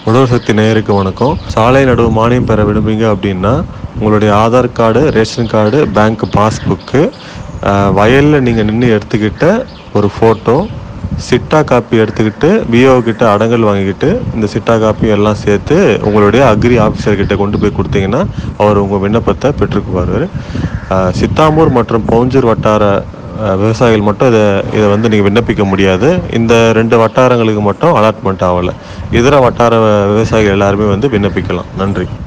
உழவர் சக்தி நேயருக்கு வணக்கம் சாலை நடுவு மானியம் பெற விரும்புறீங்க அப்படின்னா உங்களுடைய Aadhaar card ration card bank passbook வயலில் நீங்கள் நின்று எடுத்துக்கிட்ட ஒரு ஃபோட்டோ சிட்டா காப்பி எடுத்துக்கிட்டு பிஓ கிட்ட அடங்கல் வாங்கிக்கிட்டு இந்த சிட்டா காப்பி எல்லாம் சேர்த்து உங்களுடைய அக்ரி ஆஃபீஸர் கிட்ட கொண்டு போய் கொடுத்தீங்கன்னா அவர் உங்கள் விண்ணப்பத்தை பெற்றுக்குவார் அஹ், சித்தாமூர் மற்றும் பவுஞ்சூர் வட்டார அஹ், விவசாயிகள் மட்டும் இதை இதை வந்து நீங்கள் விண்ணப்பிக்க முடியாது இந்த ரெண்டு வட்டாரங்களுக்கு மட்டும் அலாட்மெண்ட் ஆகலை இதர வட்டார விவசாயிகள் எல்லாருமே வந்து விண்ணப்பிக்கலாம் நன்றி